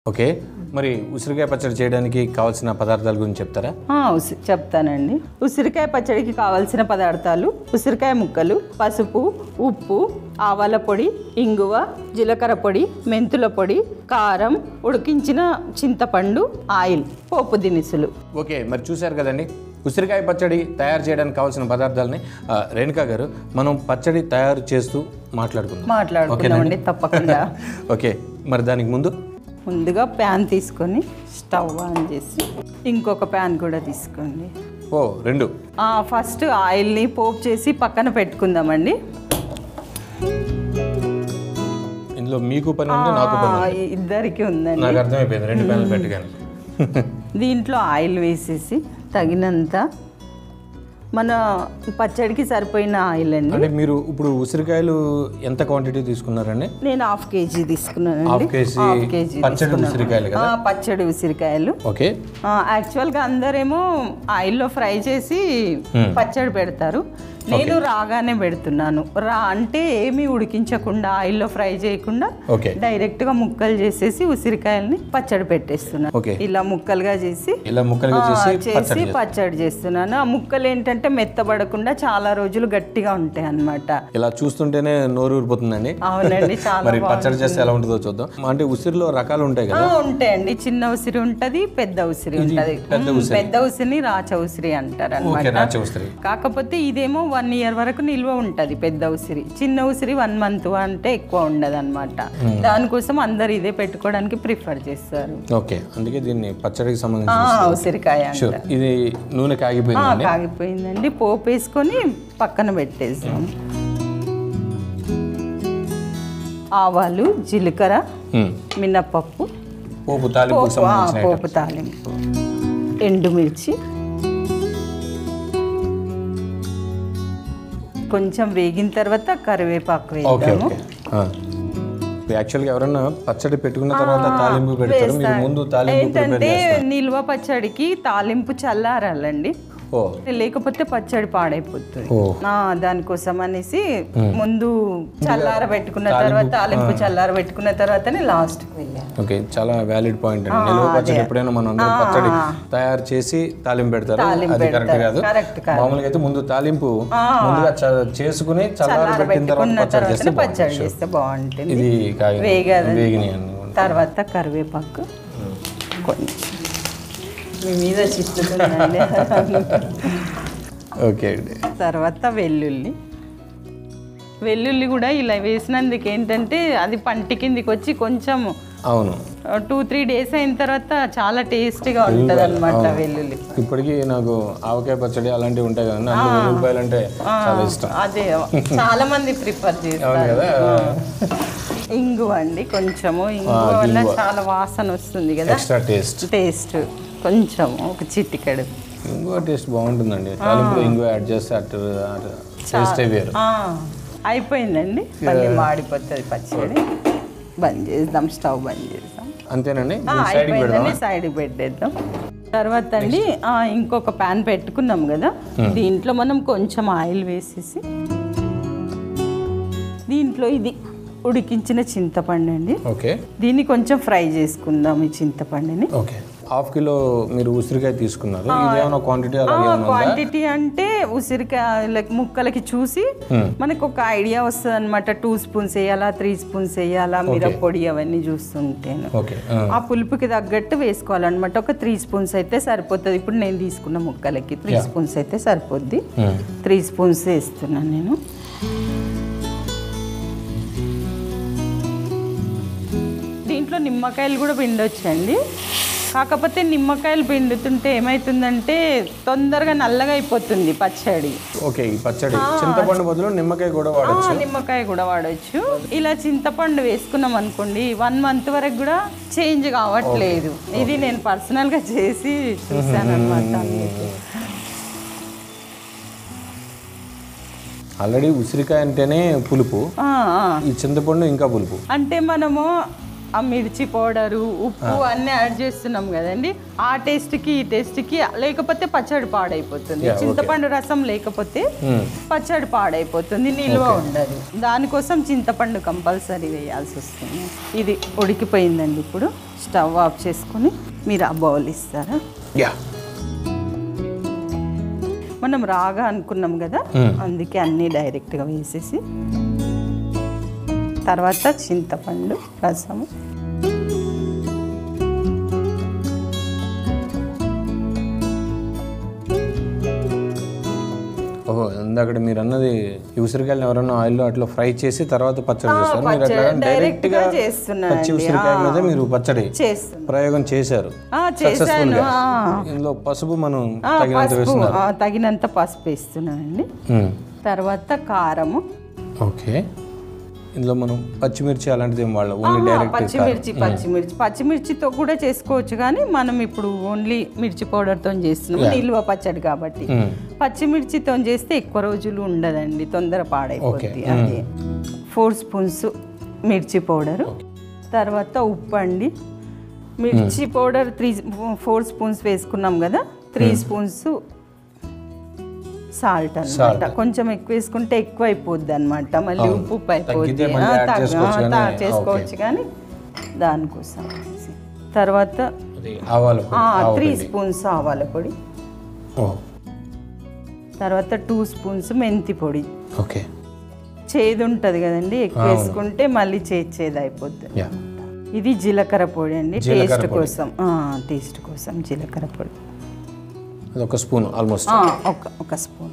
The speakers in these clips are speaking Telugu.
ఓకే మరి ఉసిరికాయ పచ్చడి చేయడానికి కావాల్సిన పదార్థాల గురించి చెప్తారా ఆ, ఉసి చెప్తానండి ఉసిరికాయ పచ్చడికి కావాల్సిన పదార్థాలు ఉసిరికాయ ముక్కలు పసుపు ఉప్పు ఆవాల పొడి ఇంగువ జీలకర్ర పొడి మెంతుల పొడి కారం ఉడికించిన చింతపండు ఆయిల్ పోపు దినుసులు ఓకే మరి చూశారు కదండి ఉసిరికాయ పచ్చడి తయారు చేయడానికి కావాల్సిన పదార్థాలని ఆ, రేణుకా గారు మనం పచ్చడి తయారు చేస్తూ మాట్లాడుకుందాం మాట్లాడుకున్నామండి తప్పకుండా ఓకే మరి దానికి ముందు ముందుగా ప్యాన్ తీసుకొని స్టవ్ ఆన్ చేసి ఇంకొక ప్యాన్ కూడా తీసుకోండి ఓ రెండు ఆ, ఫస్ట్ ఆయిల్ని పోపు చేసి పక్కన పెట్టుకుందామండి ఇందులో మీకు పని ఉంది నాకు పని ఆ, ఉంది ఇద్దరికి ఉందండి నాకు అర్థమైపోయింది రెండు ప్యాన్లు పెట్టగానే దీంట్లో ఆయిల్ వేసేసి తగినంత మన పచ్చడికి సరిపోయిన ఆయిల్ అండి అంటే మీరు ఇప్పుడు ఉసిరికాయలు ఎంత క్వాంటిటీ తీసుకున్నారండి నేను హాఫ్ కేజీ తీసుకున్నానండి హాఫ్ కేజీ హాఫ్ కేజీ పచ్చడి ఉసిరికాయలు కదా ఆ, పచ్చడి ఉసిరికాయలు ఓకే ఆ, యాక్చువల్గా అందరేమో ఆయిల్లో ఫ్రై చేసి పచ్చడి పెడతారు నేను రాగానే పెడుతున్నాను రా అంటే ఏమీ ఉడికించకుండా ఆయిల్లో ఫ్రై చేయకుండా ఓకే డైరెక్ట్గా ముక్కలు చేసేసి ఉసిరికాయల్ని పచ్చడి పెట్టేస్తున్నాను ఓకే ఇలా ముక్కలుగా చేసి ఇలా ముక్కలుగా ఆ, చేసి చేసి పచ్చడి పచ్చడి చేస్తున్నాను ఆ ముక్కలు ఏంటంటే మెత్తబడకుండా చాలా రోజులు గట్టిగా ఉంటాయి అన్నమాట ఇలా చూస్తుంటేనే నోరు ఊరిపోతుందండి అవునండి చాలా మరి పచ్చడి చేస్తే ఎలా ఉంటుందో చూద్దాం అంటే ఉసిరిలో రకాలు ఉంటాయి కదా ఆ, ఉంటాయండి చిన్న ఉసిరి ఉంటది పెద్ద ఉసిరి ఉంటది పెద్ద ఉమ్, ఉసిరి. పెద్ద ఉసిరిని రాచ ఉసిరి అంటారు ఓకే అనమాట రాచ ఉసిరి కాకపోతే ఇదేమో వన్ ఇయర్ వరకు నిల్వ ఉంటది పెద్ద ఉసిరి చిన్న ఉసిరి వన్ మంత్ అంటే ఎక్కువ ఉండదు అనమాట దానికోసం అందరు ఇదే పెట్టుకోవడానికి ప్రిఫర్ చేస్తారు ఓకే అందుకే దీన్ని పచ్చడికి ఆ, సంబంధించి ఉసిరికాయ అంట. షూర్ ఇది నూనె ఆ, కాగిపోయిందండి కాగిపోయిందండి పోపు వేసుకొని పక్కన పెట్టేసాం ఆవాలు జీలకర్ర మ్మ్. మినప్పప్పు పోపు తాలింపుకి పోపు ఆ, సంబంధించిన పోపు తాలింపు ఎండుమిర్చి కొంచెం వేగిన తర్వాత కరివేపాకు ఓకే వేద్దాము ఓకే యాక్చువల్గా ఎవరైనా పచ్చడి పెట్టుకున్న తర్వాత తాలింపు పెడతారు మీరు ముందు తాలింపు ప్రిపేర్ ఏంటంటే చేస్తారు నిల్వ పచ్చడికి తాలింపు చల్లారాలండి ఓ లేకపోతే పచ్చడి పాడైపోతుంది ఓ. ఆ, దానికోసం అనేసి ముందు చల్లార పెట్టుకున్న తర్వాత తాలింపు చల్లార పెట్టుకున్న తర్వాతనే లాస్ట్ వెళ్ళాను ఓకే చాలా వ్యాలిడ్ పాయింట్ అండి నిల్వ పచ్చడి ఎప్పుడైనా మనం అందరం పచ్చడి తయారు చేసి తాలింపు పెడతారు తాలింపు అది కరెక్ట్ పెడతారు. కాదు కరెక్ట్ కాదు. మామూలుగా అయితే ముందు తాలింపు ముందుగా చ- చేసుకుని చల్లార పెట్టిన తర్వాత పెట్టుకున్న పచ్చడి చేస్తే తర్వాతనే పచ్చడి చేస్తే బాగుంటుంది ఇది కాగి వేగదు. వేగినాయి అండి తర్వాత కరివేపాకు కొంచెం మీ మీద చిట్టుతుందండి ఓకే అండి తర్వాత వెల్లుల్లి వెల్లుల్లి కూడా ఇలా వేసినందుకు ఏంటంటే అది పంటి కిందికి వచ్చి కొంచెం అవును టూ త్రీ డేస్ అయిన తర్వాత చాలా టేస్టీగా ఉంటుంది అనమాట వెల్లుల్లి ఇప్పటికీ నాకు ఆవకాయ పచ్చడి అలాంటివి ఉంటాయి కదండి అందులో వెల్లుల్లిపాయలు అంటే చాలా ఇష్టం అదే చాలా మంది ప్రిఫర్ అవును చేస్తారు కదా ఇంగు అండి కొంచెము ఇంగు వల్ల చాలా వాసన వస్తుంది కదా ఎక్స్ట్రా టేస్ట్ టేస్ట్ కొంచెం ఒక చిటికెడు ఇంకో టేస్ట్ బాగుంటుందండి తాలింపులో ఇంకో యాడ్ చేస్తే అటు టేస్ట్ వేరు ఆ, అయిపోయిందండి మళ్ళీ మాడిపోతుంది పచ్చడి బంద్ చేద్దాం స్టవ్ బంద్ చేద్దాం అంతేనండి ఆ, సైడ్కి పెడదాం అయిపోయిందండి సైడ్కి పెట్టేద్దాం తర్వాత అండి ఆ, ఇంకొక ప్యాన్ పెట్టుకున్నాం కదా దీంట్లో మనం కొంచెం ఆయిల్ వేసేసి దీంట్లో ఇది ఉడికించిన చింతపండు అండి ఓకే దీన్ని కొంచెం ఫ్రై చేసుకుందాం ఈ చింతపండుని ఓకే హాఫ్ కిలో మీరు ఉసిరికాయ తీసుకున్నారు ఇది ఏమైనా క్వాంటిటీ అలాగే ఏమైనా ఉందా క్వాంటిటీ అంటే ఉసిరికాయలకి ముక్కలకి చూసి మనకు ఒక ఐడియా వస్తుంది అనమాట టూ స్పూన్స్ వేయాలా త్రీ స్పూన్స్ వేయాలా మిరప్పొడి అవన్నీ చూస్తుంటేను ఓకే ఆ పులుపుకి తగ్గట్టు వేసుకోవాలన్నమాట ఒక త్రీ స్పూన్స్ అయితే సరిపోతుంది ఇప్పుడు నేను తీసుకున్న ముక్కలకి త్రీ స్పూన్స్ అయితే సరిపోద్ది త్రీ స్పూన్స్ వేస్తున్నాను నేను దీంట్లో నిమ్మకాయలు కూడా పిండొచ్చండి కాకపోతే నిమ్మకాయలు పిండుతుంటే ఏమవుతుందంటే తొందరగా నల్లగా అయిపోతుంది పచ్చడి ఓకే ఈ పచ్చడి చింతపండు బదులు నిమ్మకాయ కూడా వాడచ్చు ఆ, నిమ్మకాయ కూడా వాడచ్చు ఇలా చింతపండు వేసుకున్నాం అనుకోండి వన్ మంత్ వరకు కూడా చేంజ్ కావట్లేదు ఇది నేను పర్సనల్ గా చేసి చూసాను అనమాట ఆల్రెడీ ఉసిరికాయ అంటేనే పులుపు ఈ చింతపండు ఇంకా పులుపు అంటే మనము ఆ మిర్చి పౌడరు ఉప్పు అన్నీ యాడ్ చేస్తున్నాం కదండి ఆ టేస్ట్కి ఈ టేస్ట్కి లేకపోతే పచ్చడి పాడైపోతుంది Yeah, okay. చింతపండు రసం లేకపోతే మ్మ్. పచ్చడి పాడైపోతుంది నిల్వ ఉండదు దానికోసం చింతపండు కంపల్సరీ వేయాల్సి వస్తుంది ఇది ఉడికిపోయిందండి ఇప్పుడు స్టవ్ ఆఫ్ చేసుకొని మీరు ఆ బౌల్ ఇస్తారా యా మనం రాగా అనుకున్నాం కదా మ్మ్. అందుకే అన్నీ డైరెక్ట్గా వేసేసి తర్వాత చింతపండు రసము ఓహో ఇందాక మీరు అన్నది ఈ ఉసిరికాయలు ఎవరన్నా ఆయిల్లో అట్లా ఫ్రై చేసి తర్వాత పచ్చడి చేస్తారు మీరు అట్లా పచ్చడి డైరెక్ట్ గా direct గా చేస్తున్నానండి. పచ్చి ఉసిరికాయ మీద మీరు పచ్చడి చేస్తున్నాం ప్రయోగం చేశారు ఆ, సక్సెస్ఫుల్ చేశాను గా ఆ. ఇందులో పసుపు మనం ఆ, తగినంత పసుపు వేస్తున్నారు ఆ, తగినంత పసుపు వేస్తున్నానండి మ్మ్. తర్వాత కారము ఓకే ఇందులో మనం పచ్చిమిర్చి అలాంటిది ఏం వాళ్ళం ఓన్లీ ఆహా, డైరెక్ట్ పచ్చిమిర్చి పచ్చిమిర్చి పచ్చిమిర్చితో కూడా చేసుకోవచ్చు కానీ మనం ఇప్పుడు ఓన్లీ మిర్చి పౌడర్తో చేస్తున్నాం నిల్వ పచ్చడి కాబట్టి పచ్చిమిర్చితో చేస్తే ఎక్కువ రోజులు ఉండదండి తొందర పాడైపోద్ది అది ఫోర్ స్పూన్స్ మిర్చి పౌడరు తర్వాత ఉప్పు అండి మిర్చి పౌడర్ త్రీ ఫోర్ స్పూన్స్ వేసుకున్నాం కదా త్రీ స్పూన్స్ సాల్ట్ అన్నమాట కొంచెం ఎక్కువ వేసుకుంటే ఎక్కువ అయిపోద్ది అనమాట మళ్ళీ ఉప్పు ఉప్పు అయిపోద్ది తగ్గితే మళ్ళీ ఆ, యాడ్ తగ్గ- చేసుకోవచ్చు ఆ, కానీ, చేసుకోవచ్చు కానీ దానికోసం తర్వాత అది ఆవాల పొడి, ఆవ త్రీ పిండి. స్పూన్స్ ఆవాల పొడి ఓ తర్వాత టూ స్పూన్స్ మెంతి పొడి ఓకే చేదు ఉంటుంది కదండి ఎక్కువ వేసుకుంటే మళ్ళీ చేదు చేదు అయిపోద్ది యా ఇది జీలకర్ర పొడి అండి జీలకర్ర టేస్ట్ పొడి. కోసం టేస్ట్ కోసం జీలకర్ర పొడి అది ఒక స్పూన్ ఆల్మోస్ట్ ఆ, ఒక ఒక స్పూన్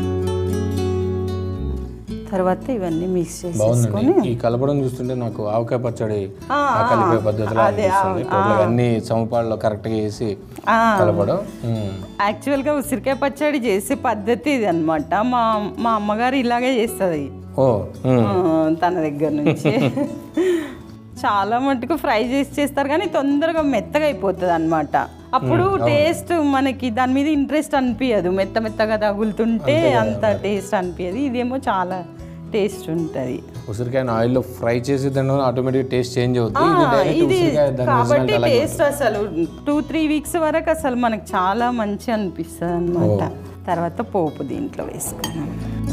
తర్వాత ఇవన్నీ మిక్స్ బాగుందండి చేసేసుకొని ఈ కలపడం చూస్తుంటే నాకు ఆవకాయ పచ్చడి ఆ, ఆ కలిపే పద్ధతిలో అదే, అనిపిస్తుంది టోటల్గా అన్ని సమపాళ్ళు కరెక్ట్గా వేసి ఆ, కలపడం మ్మ్. యాక్చువల్గా ఉసిరికాయ పచ్చడి చేసే పద్ధతి ఇది అనమాట మా మా అమ్మగారు ఇలాగే చేస్తుంది ఓ మ్మ్. తన దగ్గర నుంచి చాలా మటుకు ఫ్రై చేసి చేస్తారు కానీ తొందరగా మెత్తగా అయిపోతుంది అనమాట అప్పుడు టేస్ట్ మనకి దాని మీద ఇంట్రెస్ట్ అనిపించదు మెత్త మెత్తగా తగులుతుంటే అంత టేస్ట్ అనిపించదు ఇదేమో చాలా టేస్ట్ ఉంటుంది ఉసిరికాయను ఆయిల్లో ఫ్రై చేసి దాని ఆటోమేటిక్ టేస్ట్ చేంజ్ అవుతుంది ఇది డైరెక్ట్ ఇది ఉసిరికాయ దాని కాబట్టి original అలాగే టేస్ట్ అసలు టూ త్రీ వీక్స్ వరకు అసలు మనకు చాలా మంచి అనిపిస్తుంది అనమాట తర్వాత పోపు దీంట్లో వేసుకున్నాం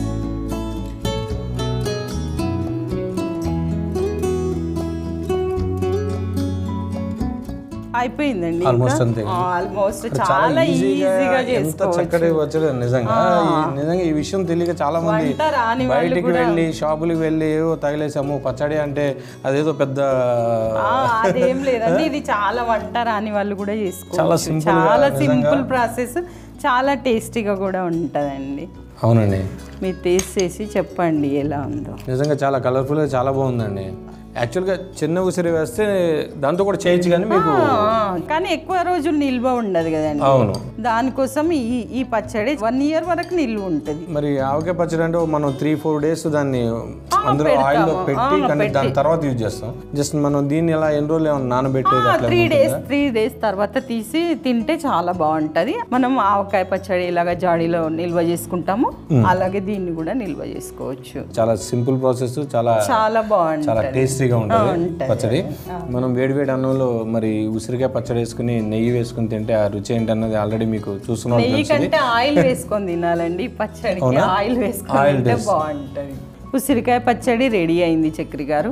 అయిపోయిందండి Almost అంతే. ఆల్మోస్ట్ చాలా చాలా ఈజీగా ఈజీగా ఎంత చేసుకోవచ్చు చక్కటి వచ్చలేదు నిజంగా ఈ- నిజంగా ఈ విషయం తెలియక చాలా మంది వంట రాని వాళ్ళు బయటికి వెళ్ళి షాపులకి వెళ్ళి ఏవో తగిలేసాము పచ్చడి అంటే అదేదో పెద్ద ఆ, అదేం లేదండి ఇది చాలా వంట రాని వాళ్ళు కూడా చాలా చేసుకోవచ్చు simple గా చాలా నిజంగా. సింపుల్ ప్రాసెస్ చాలా టేస్టీగా కూడా ఉంటుందండి అవునండి మీరు టేస్ట్ చేసి చెప్పండి ఎలా ఉందో నిజంగా చాలా కలర్ఫుల్గా చాలా బాగుందండి యాక్చువల్గా చిన్న ఉసిరి వేస్తే దాంతో కూడా చేయొచ్చు కానీ మీకు ఆ, కానీ ఎక్కువ రోజులు నిల్వ ఉండదు కదండి అవును దానికోసం ఈ ఈ పచ్చడి వన్ ఇయర్ వరకు నిల్వ ఉంటుంది మరి ఆవకాయ పచ్చడి అంటే మనం త్రీ ఫోర్ డేస్ దాన్ని అందులో ఆయిల్లో పెట్టి కానీ దాని తర్వాత యూజ్ చేస్తాం జస్ట్ మనం దీన్ని ఇలా ఎన్ని రోజులు ఏమన్నా నానబెట్టేది అట్లా త్రీ డేస్ త్రీ డేస్ తర్వాత తీసి తింటే చాలా బాగుంటది మనం ఆవకాయ పచ్చడి ఇలాగా జాడీలో నిల్వ చేసుకుంటాము అలాగే దీన్ని కూడా నిల్వ చేసుకోవచ్చు చాలా సింపుల్ ప్రాసెస్ చాలా చాలా బాగుంటుంది చాలా టేస్టీగా ఉంటుంది ఉంటది. పచ్చడి మనం వేడివేడి అన్నంలో మరి ఉసిరికాయ పచ్చడి వేసుకుని నెయ్యి వేసుకుని తింటే ఆ రుచి ఏంటన్నది ఆల్రెడీ మీకు చూస్తున్నాం నెయ్యి కంటే ఆయిల్ వేసుకొని తినాలండి ఈ పచ్చడికి ఆయిల్ వేసుకొని ఆయిల్ తింటే బాగుంటది ఉసిరికాయ పచ్చడి రెడీ అయింది చక్రి గారు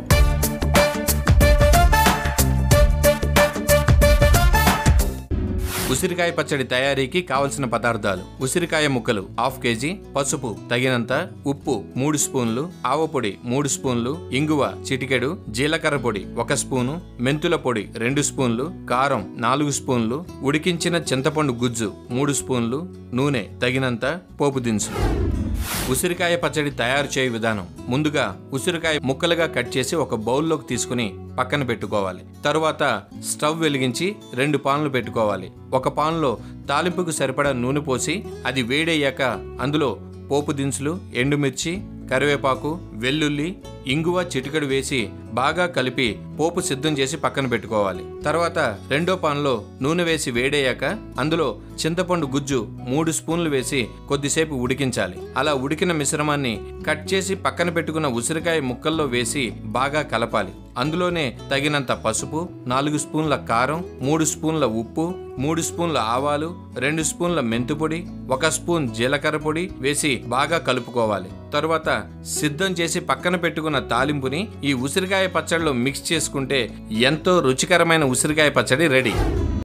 ఉసిరికాయ పచ్చడి తయారీకి కావలసిన పదార్థాలు ఉసిరికాయ ముక్కలు హాఫ్ కేజీ పసుపు తగినంత ఉప్పు మూడు స్పూన్లు ఆవపొడి మూడు స్పూన్లు ఇంగువ చిటికెడు జీలకర్ర పొడి ఒక స్పూను మెంతుల పొడి రెండు స్పూన్లు కారం నాలుగు స్పూన్లు ఉడికించిన చింతపండు గుజ్జు మూడు స్పూన్లు నూనె తగినంత పోపు దినుసులు ఉసిరికాయ పచ్చడి తయారు చేయు విధానం ముందుగా ఉసిరికాయ ముక్కలుగా కట్ చేసి ఒక బౌల్లోకి తీసుకుని పక్కన పెట్టుకోవాలి తరువాత స్టవ్ వెలిగించి రెండు పాన్లు పెట్టుకోవాలి ఒక పాన్లో తాలింపుకు సరిపడా నూనె పోసి అది వేడయ్యాక అందులో పోపు దినుసులు ఎండుమిర్చి కరివేపాకు వెల్లుల్లి ఇంగువ చిటికెడు వేసి బాగా కలిపి పోపు సిద్ధం చేసి పక్కన పెట్టుకోవాలి తర్వాత రెండో పాన్లో నూనె వేసి వేడయ్యాక అందులో చింతపండు గుజ్జు మూడు స్పూన్లు వేసి కొద్దిసేపు ఉడికించాలి అలా ఉడికిన మిశ్రమాన్ని కట్ చేసి పక్కన పెట్టుకున్న ఉసిరికాయ ముక్కల్లో వేసి బాగా కలపాలి అందులోనే తగినంత పసుపు నాలుగు స్పూన్ల కారం మూడు స్పూన్ల ఉప్పు మూడు స్పూన్ల ఆవాలు రెండు స్పూన్ల మెంతుపొడి ఒక స్పూన్ జీలకర్ర పొడి వేసి బాగా కలుపుకోవాలి తరువాత సిద్ధం చేసి పక్కన పెట్టుకున్న తాలింపుని ఈ ఉసిరికాయ పచ్చడిలో మిక్స్ చేసుకుంటే ఎంతో రుచికరమైన ఉసిరికాయ పచ్చడి రెడీ